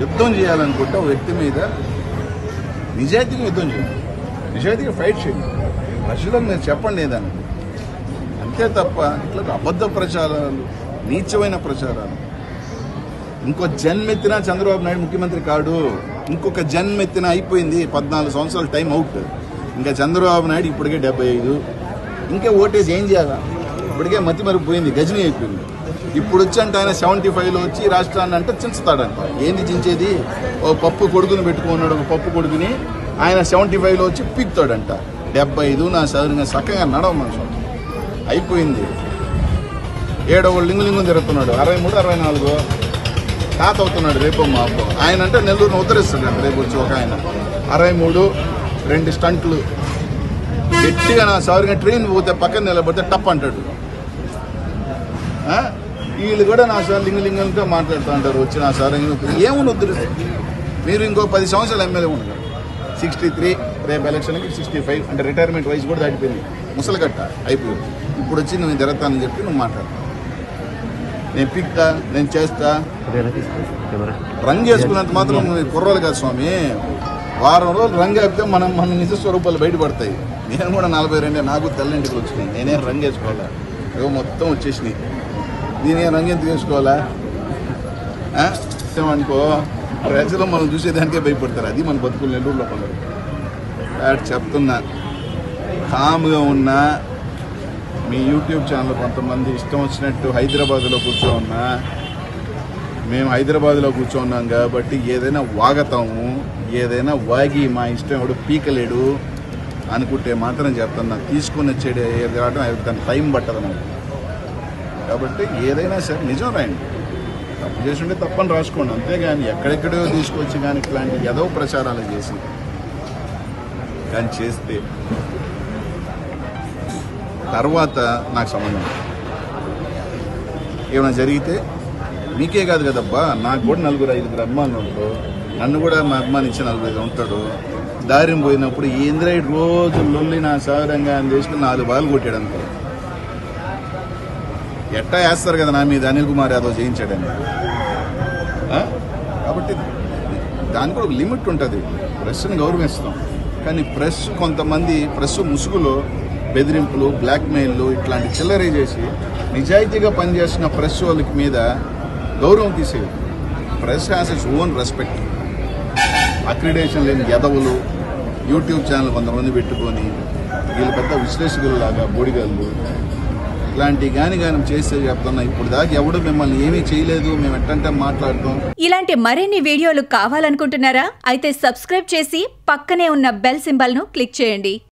యుద్ధం చేయాలనుకుంటే ఒక వ్యక్తి మీద నిజాయితీగా యుద్ధం చేయాలి నిజాయితీగా ఫైట్ చేయండి ప్రజలకు మీరు చెప్పండి ఏదని అంతే తప్ప ఇట్లా అబద్ధ ప్రచారాలు నీచమైన ప్రచారాలు ఇంకో జన్మెత్తినా చంద్రబాబు నాయుడు ముఖ్యమంత్రి కాడు ఇంకొక జన్మెత్తిన అయిపోయింది పద్నాలుగు సంవత్సరాలు టైం అవుట్ ఇంకా చంద్రబాబు నాయుడు ఇప్పటికే డెబ్బై ఐదు ఇంకా ఓటేసి ఏం చేయాలా ఇప్పటికే మతి మరిపోయింది గజని అయిపోయింది ఇప్పుడు వచ్చి అంటే ఆయన సెవెంటీ ఫైవ్లో వచ్చి రాష్ట్రాన్ని అంటే చించుతాడంట ఏంది చించేది ఓ పప్పు కొడుకుని పెట్టుకున్నాడు ఒక పప్పు కొడుకుని ఆయన సెవెంటీ ఫైవ్లో వచ్చి పీక్తాడంట డెబ్బై ఐదు నా సౌరంగా చక్కగా నడవ మనుషులు అయిపోయింది ఏడవ లింగు లింగం తిరుగుతున్నాడు అరవై మూడు అరవై నాలుగు తాత అవుతున్నాడు రేపు మా అబ్బో ఆయన అంటే నెల్లూరును ఉద్ధరిస్తాడు రేపు వచ్చి ఒక ఆయన అరవై మూడు రెండు స్టంట్లు గట్టిగా నా సౌరంగా ట్రైన్ పోతే పక్కన నిలబడితే టప్ అంటాడు ఆ? వీళ్ళు కూడా నా సార్ లింగ లింగంతో మాట్లాడుతూ ఉంటారు వచ్చి నా సార్ ఏముంది ఉద్ధరిస్తారు మీరు ఇంకో పది సంవత్సరాలు ఎమ్మెల్యే ఉండరు సిక్స్టీ త్రీ రేపు ఎలక్షన్కి సిక్స్టీ ఫైవ్ అంటే రిటైర్మెంట్ వయసు కూడా దాటిపోయింది ముసలిగట్ట అయిపోయింది ఇప్పుడు వచ్చి నువ్వు జరుగుతానని చెప్పి నువ్వు మాట్లాడు నేను పిక్తా నేను చేస్తా రంగు వేసుకున్నంత మాత్రం నువ్వు కుర్రోలు కాదు స్వామి వారం రోజులు రంగు వేపితే మనం మన నిజ స్వరూపాలు బయటపడతాయి నేను కూడా నలభై రెండే నాకు తెల్లంటికి వచ్చినాయి నేనేం రంగు వేసుకోవాలా ఏవో మొత్తం వచ్చేసినాయి నేనేం రంగు ఎందుకు వేసుకోవాలా ఆ? ఏమనుకో ప్రజలు మనం చూసేదానికే భయపడతారు అది మన బతుకులు నెల్లూరులో కొందరు కాబట్టి చెప్తున్నా కామ్గా ఉన్నా మీ యూట్యూబ్ ఛానల్ కొంతమంది ఇష్టం వచ్చినట్టు హైదరాబాద్లో కూర్చో ఉన్నా మేము హైదరాబాద్లో కూర్చోన్నాం కాబట్టి ఏదైనా వాగతాము ఏదైనా వాగి మా ఇష్టం ఎవడు పీకలేడు అనుకుంటే మాత్రం చెప్తున్నా తీసుకుని వచ్చేది ఏది కావడం అది దాని టైం పట్టదు నాకు కాబట్టి ఏదైనా సరే నిజం రాయండి తప్పు చేసి ఉంటే తప్పని రాసుకోండి అంతేగాని ఎక్కడెక్కడో తీసుకొచ్చి కానీ ఇట్లాంటి ఏదో ప్రచారాలు చేసి కానీ చేస్తే తర్వాత నాకు సంబంధం లేదు. ఏమైనా జరిగితే మీకే కాదు కదబ్బా నాకు కూడా నలుగురు ఐదుగురు అభిమానులు ఉంటారు నన్ను కూడా మా అభిమానించి నలుగురు ఐదు ఉంటాడు దారిని పోయినప్పుడు ఏంద్రై రోజు లొల్లి నా సాగరంగా అని చేసుకుని నాలుగు బాలు కొట్టాడు అనుకో ఎట్టా వేస్తారు కదా నా మీద అనిల్ కుమార్ యాదవ్ చేయించాడని ఆ? కాబట్టి దానికి కూడా ఒక లిమిట్ ఉంటుంది ప్రెస్ని గౌరవిస్తాం కానీ ప్రెస్ కొంతమంది ప్రెస్ ముసుగులో బెదిరింపులు బ్లాక్మెయిల్లు ఇట్లాంటి చిల్లరే చేసి నిజాయితీగా పనిచేసిన ప్రెస్ వాళ్ళకి మీద గౌరవం తీసేది press has is own respect accreditation లేని యదవులు యూట్యూబ్ ఛానల్ కొంతమంది పెట్టుకొని వీళ్ళు పెద్ద విశ్లేషకుల్లాగా బోడిగాళ్ళు ఇట్లాంటివి కానీ కానీ చేస్తే చెప్తున్నా ఇప్పుడు దాకా ఎవడు మిమ్మల్ని ఏమీ చేయలేదు మేము ఎట్టంటే మాట్లాడతాం ఇలాంటి మరిన్ని వీడియోలు కావాలనుకుంటున్నారా అయితే సబ్స్క్రైబ్ చేసి పక్కనే ఉన్న బెల్ సింబల్ను క్లిక్ చేయండి